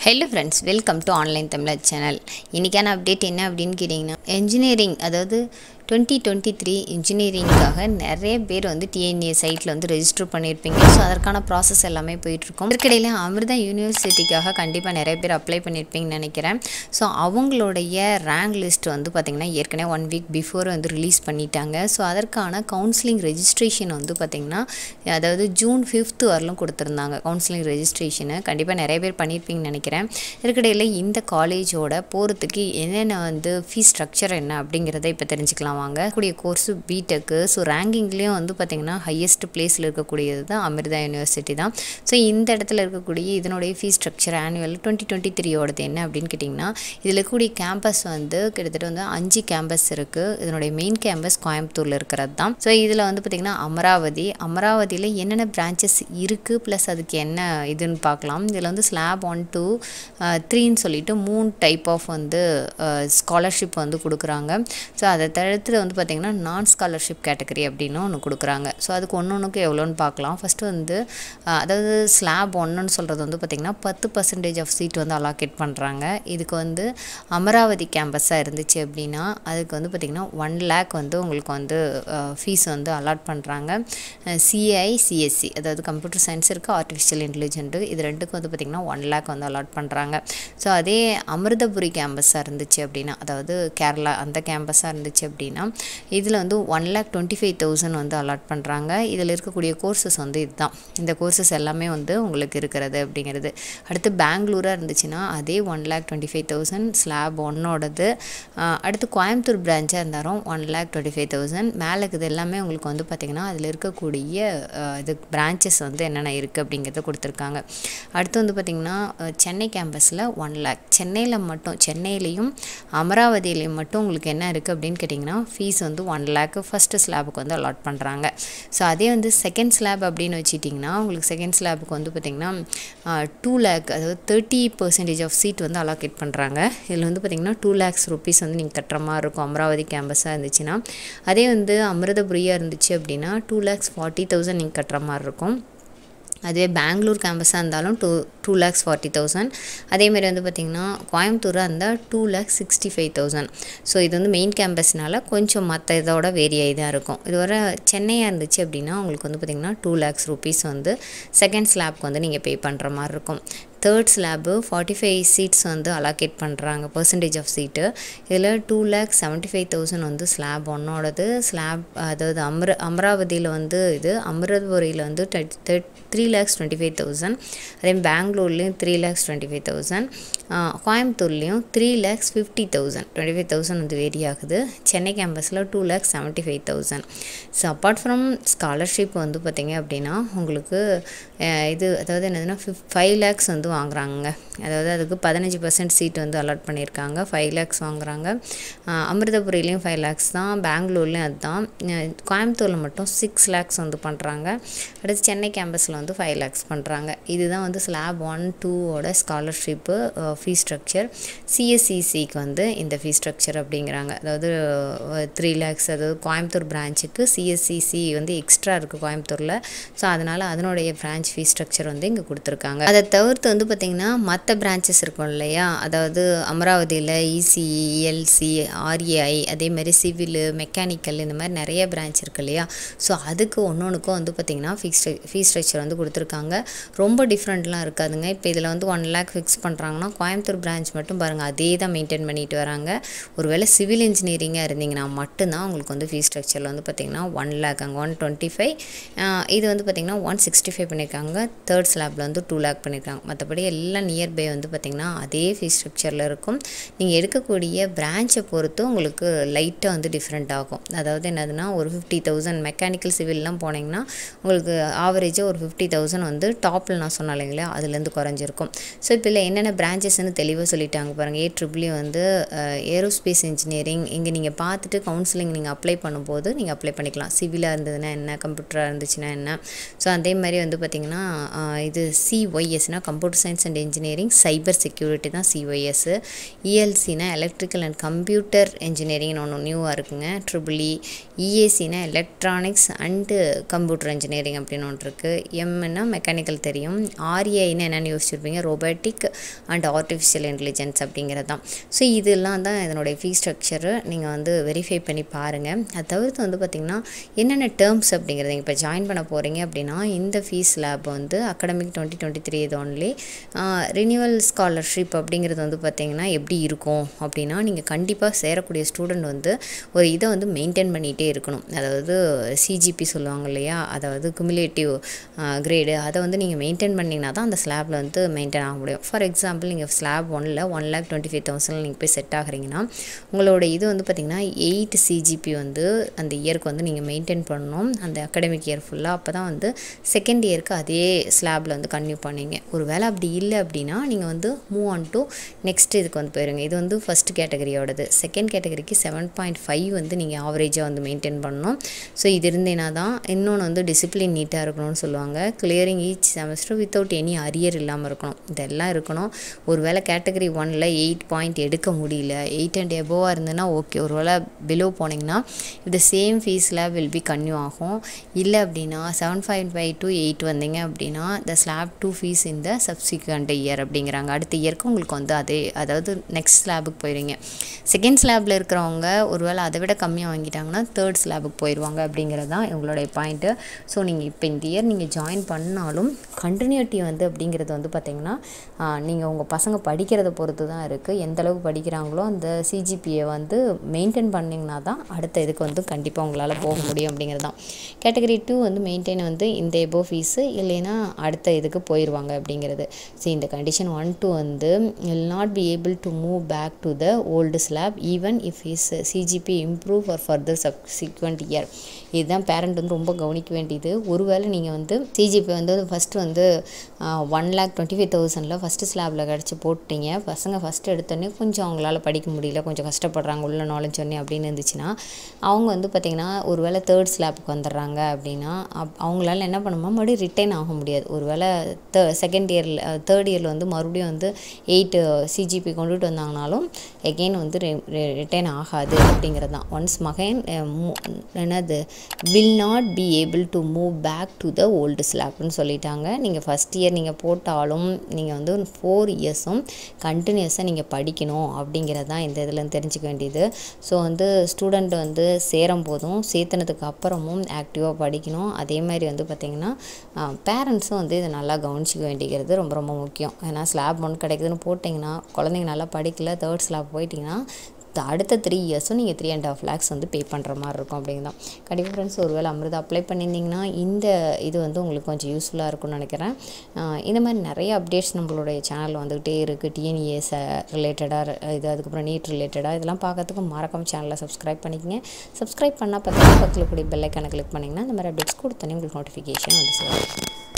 hello friends welcome to online Tamilar channel இன்றைக்கான update என்ன அப்படின்னு கேட்டிங்கன்னா என்ஜினியரிங் அதாவது டுவெண்ட்டி டுவெண்ட்டி த்ரீ இன்ஜினியரிங்காக நிறைய பேர் வந்து டிஎன்ஏ சைட்டில் வந்து ரெஜிஸ்டர் பண்ணியிருப்பீங்க ஸோ அதற்கான ப்ராசஸ் எல்லாமே போயிட்டுருக்கும் இதற்கிடையில் அமிர்தா யூனிவர்சிட்டிக்காக கண்டிப்பாக நிறைய பேர் அப்ளை பண்ணியிருப்பீங்கன்னு நினைக்கிறேன் ஸோ அவங்களுடைய ரேங்க் லிஸ்ட் வந்து பார்த்திங்கன்னா ஏற்கனவே ஒன் வீக் பிஃபோர் வந்து ரிலீஸ் பண்ணிட்டாங்க ஸோ அதற்கான கவுன்சிலிங் ரெஜிஸ்ட்ரேஷன் வந்து பார்த்திங்கன்னா அதாவது ஜூன் ஃபிஃப்த் வரலும் கொடுத்துருந்தாங்க கவுன்சிலிங் ரெஜிஸ்ட்ரேஷனு கண்டிப்பாக நிறைய பேர் பண்ணியிருப்பீங்கன்னு நினைக்கிறேன் இதற்கிடையில் இந்த காலேஜோட போகிறதுக்கு என்னென்ன வந்து ஃபீஸ் ஸ்ட்ரக்சர் என்ன அப்படிங்கிறத இப்போ தெரிஞ்சுக்கலாம் வாங்க கூடிய கோர்ஸு பிடெக்கு ஸோ ரேங்கிங்லேயும் வந்து பார்த்திங்கன்னா ஹையஸ்ட் பிளேஸில் இருக்கக்கூடியது தான் அமிர்தா யூனிவர்சிட்டி தான் ஸோ இந்த இடத்துல இருக்கக்கூடிய இதனுடைய fees structure annual twenty twenty த்ரீயோடது என்ன அப்படின்னு கேட்டிங்கன்னா இதில் இருக்கக்கூடிய கேம்பஸ் வந்து கிட்டத்தட்ட வந்து அஞ்சு கேம்பஸ் இருக்குது இதனுடைய மெயின் கேம்பஸ் கோயம்புத்தூரில் இருக்கிறது தான் ஸோ இதில் வந்து பார்த்திங்கன்னா அமராவதி அமராவதியில் என்னென்ன பிரான்ச்சஸ் இருக்குது ப்ளஸ் அதுக்கு என்ன இதுன்னு பார்க்கலாம் இதில் வந்து ஸ்லாப் ஒன் டூ த்ரீன்னு சொல்லிட்டு மூணு டைப் ஆஃப் வந்து ஸ்காலர்ஷிப் வந்து கொடுக்குறாங்க ஸோ அதை தடுத்து வந்து பார்த்திங்கன்னா நான் ஸ்காலர்ஷிப் கேட்டகரி அப்படின்னு ஒன்று கொடுக்குறாங்க ஸோ அதுக்கு ஒன்று ஒன்றுக்கு எவ்வளோன்னு பார்க்கலாம் ஃபஸ்ட்டு வந்து அஹ், அதாவது ஸ்லாப் ஒன்றுன்னு சொல்கிறது வந்து பார்த்திங்கன்னா பத்து பர்சன்டேஜ் ஆஃப் சீட் வந்து அலாகேட் பண்ணுறாங்க இதுக்கு வந்து அமராவதி கேம்பஸாக இருந்துச்சு அப்படின்னா அதுக்கு வந்து பார்த்திங்கன்னா ஒன் லேக் வந்து உங்களுக்கு வந்து ஃபீஸ் வந்து அலாட் பண்ணுறாங்க சிஐ சிஎஸ்சி அதாவது கம்ப்யூட்டர் சயின்ஸ் இருக்குது ஆர்டிஃபிஷியல் இன்டெலிஜென்ட்டு இது ரெண்டுக்கும் வந்து பார்த்திங்கன்னா ஒன் லேக் வந்து அலாட் பண்ணுறாங்க ஸோ அதே அமிர்தபுரி கேம்பஸாக இருந்துச்சு அப்படின்னா அதாவது கேரளா அந்த கேம்பஸாக இருந்துச்சு அப்படின்னா இதில் வந்து one lakh twenty five thousand வந்து அலாட் பண்ணுறாங்க இதில் இருக்கக்கூடிய கோர்சஸ் வந்து இதுதான் இந்த கோர்சஸ் எல்லாமே வந்து உங்களுக்கு இருக்கிறது அப்படிங்கிறது அடுத்து பெங்களூராக இருந்துச்சுன்னா அதே one lakh twenty five thousand slab ஒன்னோடது அடுத்து கோயம்புத்தூர் பிரான்ச்சாக இருந்தாலும் one lakh twenty five thousand மேலே இருக்குது எல்லாமே உங்களுக்கு வந்து பார்த்திங்கன்னா அதில் இருக்கக்கூடிய அஹ், இது பிரான்ச்சஸ் வந்து என்னென்ன இருக்குது அப்படிங்கிறத கொடுத்துருக்காங்க அடுத்து வந்து பார்த்திங்கன்னா அஹ், சென்னை கேம்பஸில் ஒன் லேக் சென்னையில் மட்டும் சென்னையிலையும் அமராவதியிலையும் மட்டும் உங்களுக்கு என்ன இருக்குது அப்படின்னு கேட்டிங்கன்னா ஃபீஸ் வந்து ஒன் லேக்கு ஃபஸ்ட்டு ஸ்லாபுக்கு வந்து அலாட் பண்ணுறாங்க ஸோ அதே வந்து செகண்ட் ஸ்லாப் அப்படின்னு வச்சுட்டிங்கன்னா உங்களுக்கு செகண்ட் ஸ்லாபுக்கு வந்து பார்த்திங்கன்னா டூ லேக் அதாவது தேர்ட்டி பர்சன்டேஜ் ஆஃப் சீட் வந்து அலாகேட் பண்ணுறாங்க இதில் வந்து பார்த்திங்கன்னா டூ லேக்ஸ் ருபீஸ் வந்து நீங்கள் கட்டுற மாதிரி இருக்கும் அமராவதி கேம்பஸாக இருந்துச்சுன்னா அதே வந்து அமிர்தபுரியாக இருந்துச்சு அப்படின்னா டூ லேக்ஸ் ஃபார்ட்டி தௌசண்ட் நீங்கள் கட்டுற மாதிரி இருக்கும் அதுவே பெங்களூர் கேம்பஸாக இருந்தாலும் two two lakhs forty thousand அதேமாதிரி வந்து பார்த்திங்கன்னா கோயம்புத்தூராக இருந்தால் two lakhs sixty five thousand so இது வந்து மெயின் கேம்பஸ்னால கொஞ்சம் மற்ற இதோட வேரி ஆகி தான் இருக்கும் இது வர சென்னையாக இருந்துச்சு அப்படின்னா உங்களுக்கு வந்து பார்த்திங்கன்னா டூ லேக்ஸ் ருபீஸ் வந்து செகண்ட் ஸ்லாப்க்கு வந்து நீங்கள் பே பண்ணுற மாதிரி இருக்கும் third slab forty five seats வந்து அலாகேட் பண்ணுறாங்க பர்சன்டேஜ் ஆஃப் சீட்டு இதில் two lakh seventy five thousand வந்து ஸ்லாப் ஒன்னோடது ஸ்லாப் அதாவது அமர அமராவதியில் வந்து இது அமிர்தபுரியில் வந்து three lakhs twenty five thousand அதே பெங்களூர்லேயும் three lakhs twenty five thousand கோயம்புத்தூர்லேயும் three lakhs fifty thousand twenty five thousand வந்து வேரி ஆகுது சென்னை கேம்பஸில் two lakhs seventy five thousand so apart from scholarship வந்து பார்த்திங்க அப்படின்னா உங்களுக்கு அஹ், இது அதாவது என்னதுன்னா ஃபிஃப் ஃபைவ் லேக்ஸ் வந்து வாங்குறாங்க அதாவது அதுக்கு பதினஞ்சு பர்சன்ட் சீட் வந்து அலாட் பண்ணியிருக்காங்க ஃபைவ் லேக்ஸ் வாங்குறாங்க அஹ், அமிர்தபுரியிலையும் ஃபைவ் லேக்ஸ் தான் பெங்களூர்லேயும் அதுதான் அஹ், கோயம்புத்தூரில் மட்டும் சிக்ஸ் லேக்ஸ் வந்து பண்ணுறாங்க அடுத்து சென்னை கேம்பஸில் வந்து ஃபைவ் லேக்ஸ் பண்ணுறாங்க இதுதான் வந்து ஸ்லாப் ஒன் டூவோட ஸ்காலர்ஷிப்பு ஃபீஸ் ஸ்ட்ரக்சர் சிஎஸ்சிசிக்கு வந்து இந்த ஃபீஸ் ஸ்ட்ரக்சர் அப்படிங்கிறாங்க அதாவது த்ரீ லேக்ஸ் அதாவது கோயம்புத்தூர் பிரான்ச்சுக்கு சிஎஸ்சிசி வந்து எக்ஸ்ட்ரா இருக்குது கோயம்புத்தூரில் ஸோ அதனால் அதனுடைய பிரான்ச் ஃபீஸ் ஸ்ட்ரக்சர் வந்து இங்கே கொடுத்துருக்காங்க அதை தவிர்த்து வந்து பார்த்திங்கன்னா மற்ற பிரான்ச்சஸ் இருக்கும் இல்லையா அதாவது அமராவதியில் இசிஇ எல்சி ஆர்ஏஐ அதேமாதிரி சிவில் மெக்கானிக்கல் இந்த மாதிரி நிறைய பிரான்ச் இருக்கு இல்லையா ஸோ அதுக்கு ஒன்று ஒன்றுக்கும் வந்து பார்த்திங்கன்னா ஃபிக்ஸ் ஃபீஸ் ஸ்ட்ரக்சர் வந்து கொடுத்துருக்காங்க ரொம்ப டிஃப்ரெண்ட்லாம் இருக்காதுங்க இப்போ இதில் வந்து ஒன் லேக் ஃபிக்ஸ் பண்ணுறாங்கன்னா கோயம்புத்தூர் பிரான்ச் மட்டும் பாருங்கள் அதே தான் மெயின்டைன் பண்ணிட்டு வராங்க ஒருவேளை சிவில் இன்ஜினியரிங்காக இருந்தீங்கன்னா மட்டும்தான் உங்களுக்கு வந்து ஃபீஸ் ஸ்ட்ரக்சரில் வந்து பார்த்திங்கன்னா ஒன் லேக் அங்கே ஒன் டுவெண்ட்டி ஃபைவ் இது வந்து பார்த்திங்கன்னா ஒன் சிக்ஸ்டி ஃபைவ் பண்ணியிருக்காங்க தேர்ட் ஸ்லாப்பில் வந்து டூ லேக் பண்ணியிருக்காங்க மற்றபடி எல்லாம் நியர்பை வந்து பார்த்திங்கன்னா அதே ஃபீஸ் ஸ்ட்ரக்சரில் இருக்கும் நீங்கள் எடுக்கக்கூடிய பிரான்ச்சை பொறுத்து உங்களுக்கு லைட்டாக வந்து டிஃப்ரெண்ட் ஆகும் அதாவது என்னதுன்னா ஒரு ஃபிஃப்டி தௌசண்ட் மெக்கானிக்கல் சிவில்லாம் போனீங்கன்னா உங்களுக்கு ஆவரேஜாக ஒரு ஃபிஃப்டி தௌசண்ட் வந்து டாப்பில் நான் சொன்னேன் இல்லைங்களா அதுலேருந்து குறைஞ்சிருக்கும் ஸோ இப்போ இல்லை என்னென்ன பிரான்ச்சஸ்னு தெளிவாக சொல்லிட்டாங்க பாருங்கள் ஏ ட்ரிபிளி வந்து ஏரோஸ்பேஸ் இன்ஜினியரிங் இங்கே நீங்கள் பார்த்துட்டு கவுன்சிலிங் நீங்கள் அப்ளை பண்ணும்போது நீங்கள் அப்ளை பண்ணிக்கலாம் சிவிலாக இருந்ததுன்னா என்ன கம்ப்யூட்டராக இருந்துச்சுன்னா என்ன ஸோ அதே மாதிரி வந்து பார்த்திங்கன்னா அஹ், இது சிஒய்எஸ்னால் computer computer science and engineering cyber security தான் சிஒஎஸ் இஎல்சினா எலக்ட்ரிக்கல் அண்ட் கம்ப்யூட்டர் இன்ஜினியரிங்னு ஒன்று நியூவாக இருக்குங்க ட்ரிபிள் இ இஏசினா எலக்ட்ரானிக்ஸ் அண்டு கம்ப்யூட்டர் இன்ஜினியரிங் அப்படின்னு ஒன்று இருக்குது எம்னா மெக்கானிக்கல் தெரியும் ஆர்ஏன்னு என்னென்னு யோசிச்சிருப்பீங்க ரோபோட்டிக் அண்ட் ஆர்டிஃபிஷியல் இன்டெலிஜென்ஸ் அப்படிங்கிறது தான் ஸோ இதெல்லாம் தான் இதனுடைய ஃபீஸ் ஸ்ட்ரக்சரு நீங்கள் வந்து வெரிஃபை பண்ணி பாருங்கள் அது தவிர்த்து வந்து பார்த்திங்கன்னா என்னென்ன டேர்ம்ஸ் அப்படிங்கிறது நீங்கள் இப்போ ஜாயின் பண்ண போகிறீங்க அப்படின்னா இந்த ஃபீஸ் லேப் வந்து அகடமிக் டுவெண்ட்டி டுவெண்ட்டி த்ரீ இது ஒன்லி ரினிவல் ஸ்காலர்ஷிப் அப்படிங்கிறது வந்து பார்த்திங்கன்னா எப்படி இருக்கும் அப்படின்னா நீங்கள் கண்டிப்பாக சேரக்கூடிய ஸ்டூடெண்ட் வந்து ஒரு இதை வந்து மெயின்டைன் பண்ணிகிட்டே இருக்கணும் அதாவது சிஜிபி சொல்லுவாங்க இல்லையா அதாவது குமுலேட்டிவ் கிரேடு அதை வந்து நீங்கள் மெயின்டைன் பண்ணிங்கன்னா தான் அந்த ஸ்லாபில் வந்து மெயின்டைன் ஆக முடியும் ஃபார் எக்ஸாம்பிள் நீங்கள் ஸ்லாப் ஒனில் one lakh twenty five thousand நீங்கள் போய் செட் ஆகுறீங்கன்னா உங்களோட இது வந்து பார்த்திங்கன்னா எயிட் சிஜிபி வந்து அந்த இயருக்கு வந்து நீங்கள் மெயின்டைன் பண்ணணும் அந்த அகடமிக் இயர் ஃபுல்லாக அப்போ தான் வந்து செகண்ட் இயருக்கு அதே ஸ்லாபில் வந்து கன்டினியூ பண்ணீங்க ஒரு வேளை அப்படி இல்லை அப்படின்னா நீங்கள் வந்து மூவ் ஆன் டு நெக்ஸ்ட் இதுக்கு வந்து போயிருங்க இது வந்து ஃபஸ்ட் கேட்டகரியோடது செகண்ட் கேட்டகரிக்கு செவன் பாயிண்ட் ஃபைவ் வந்து நீங்கள் ஆவரேஜாக வந்து மெயின்டைன் பண்ணணும் ஸோ இது இருந்தேனா தான் இன்னொன்று வந்து டிசிப்ளின் நீட்டாக இருக்கணும்னு சொல்லுவாங்க clearing each semester without any arrear இல்லாமல் இருக்கணும் இதெல்லாம் இருக்கணும் ஒரு வேளை கேட்டகரி ஒனில் எயிட் பாயிண்ட் எடுக்க முடியல எயிட் அண்ட் எபோவாக இருந்ததுன்னா ஓகே ஒரு வேளை பிலோ போனீங்கன்னா இந்த சேம் ஃபீஸில் வில் பி கன்யூ ஆகும் இல்லை அப்படின்னா seven point five to eight வந்தீங்க அப்படின்னா த ஸ்லாப் டூ ஃபீஸ் இந்த சப்சிக்வெண்ட் இயர் அப்படிங்கிறாங்க அடுத்த இயருக்கு உங்களுக்கு வந்து அதே அதாவது நெக்ஸ்ட் ஸ்லாபுக்கு போயிடுவீங்க செகண்ட் ஸ்லாபில் இருக்கிறவங்க ஒருவேளை அதை விட கம்மியாக வாங்கிட்டாங்கன்னா தேர்ட் ஸ்லாபுக்கு போயிடுவாங்க அப்படிங்கிறது தான் இவங்களுடைய பாயிண்ட்டு ஸோ நீங்கள் இப்போ இந்த இயர் நீங்கள் ஜாயின் பண்ணாலும் கண்டினியூட்டி வந்து அப்படிங்கிறது வந்து பார்த்திங்கன்னா நீங்கள் உங்கள் பசங்க படிக்கிறத பொறுத்து தான் இருக்குது எந்த அளவுக்கு படிக்கிறாங்களோ அந்த சிஜிபியை வந்து மெயின்டைன் பண்ணிங்கன்னா தான் அடுத்த இதுக்கு வந்து கண்டிப்பாக உங்களால் போக முடியும் அப்படிங்கிறது தான் கேட்டகரி டூ வந்து மெயின்டைன் வந்து இந்த எபோ ஃபீஸு இல்லைன்னா அடுத்த இதுக்கு போயிடுவாங்க அப்படிங்கிறது ஸோ இந்த கண்டிஷன் ஒன் டூ வந்து will not be able to move back to the old slab even if is CGPA improve for further subsequent year இதுதான் பேரண்ட் வந்து ரொம்ப கவனிக்க வேண்டியது ஒருவேளை நீங்கள் வந்து சிஜிபி வந்து ஃபஸ்ட்டு வந்து ஒன் லேக் டுவெண்ட்டி ஃபைவ் தௌசண்டில் ஃபஸ்ட்டு ஸ்லாபில் கிடச்சி போட்டிங்க பசங்க ஃபஸ்ட்டு எடுத்தோடனே கொஞ்சம் அவங்களால படிக்க முடியல கொஞ்சம் கஷ்டப்படுறாங்க உள்ள நுழைஞ்சோடனே அப்படின்னு இருந்துச்சுன்னா அவங்க வந்து பார்த்திங்கன்னா ஒரு வேளை தேர்ட் ஸ்லாப்புக்கு வந்துடுறாங்க அப்படின்னா அப் அவங்களால என்ன பண்ணுமா மறுபடியும் ரிட்டைன் ஆக முடியாது ஒரு வேளை த செகண்ட் இயரில் தேர்ட் இயரில் வந்து மறுபடியும் வந்து எயிட்டு சிஜிபி கொண்டுட்டு வந்தாங்கனாலும் எகெயின் வந்து ரிட்டைன் ஆகாது அப்படிங்கிறது தான் ஒன்ஸ் மகன் என்னது will not be able to move back to the old ஸ்லாப்னு சொல்லிட்டாங்க நீங்கள் ஃபஸ்ட் இயர் நீங்கள் போட்டாலும் நீங்கள் வந்து ஃபோர் இயர்ஸும் கண்டினியூஸாக நீங்கள் படிக்கணும் அப்படிங்கிறது தான் இந்த இதில் தெரிஞ்சுக்க வேண்டியது ஸோ வந்து ஸ்டூடெண்ட் வந்து சேரும் போதும் சேர்த்துனதுக்கு அப்புறமும் ஆக்டிவாக படிக்கணும் அதே மாதிரி வந்து பார்த்திங்கன்னா பேரண்ட்ஸும் வந்து இதை நல்லா கவனிச்சிக்க வேண்டியது ரொம்ப ரொம்ப முக்கியம் ஏன்னா ஸ்லாப் ஒன்று கிடைக்குதுன்னு போட்டிங்கன்னா குழந்தைங்க நல்லா படிக்கல தேர்ட் ஸ்லாப் போயிட்டிங்கன்னா அடுத்த த்ரீ இயர்ஸும் நீங்கள் த்ரீ அண்ட் ஆஃப் லேக்ஸ் வந்து பே பண்ணுற மாதிரி இருக்கும் அப்படிங்கிறது தான் கண்டிப்பாக ஃப்ரெண்ட்ஸ் ஒருவேளை அமிர்தா அப்ளை பண்ணியிருந்தீங்கன்னா இந்த இது வந்து உங்களுக்கு கொஞ்சம் யூஸ்ஃபுல்லாக இருக்கும்னு நினைக்கிறேன் இந்த மாதிரி நிறைய அப்டேட்ஸ் நம்மளுடைய சேனலில் வந்துக்கிட்டே இருக்குது டிஎன்இஎஸ் ரிலேட்டடாக இது அதுக்கப்புறம் நீட் ரிலேட்டடாக இதெல்லாம் பார்க்கறதுக்கு மறக்காம சேனலை சப்ஸ்கிரைப் பண்ணிக்கங்க சப்ஸ்கிரைப் பண்ணால் பக்கத்தில் பக்கத்தில் கூடிய பெல்லைக்கான கிளிக் பண்ணிங்கன்னா இந்த மாதிரி அப்டேட்ஸ் கொடுத்தோன்னே உங்களுக்கு நோட்டிஃபிகேஷன் வந்து சேரும்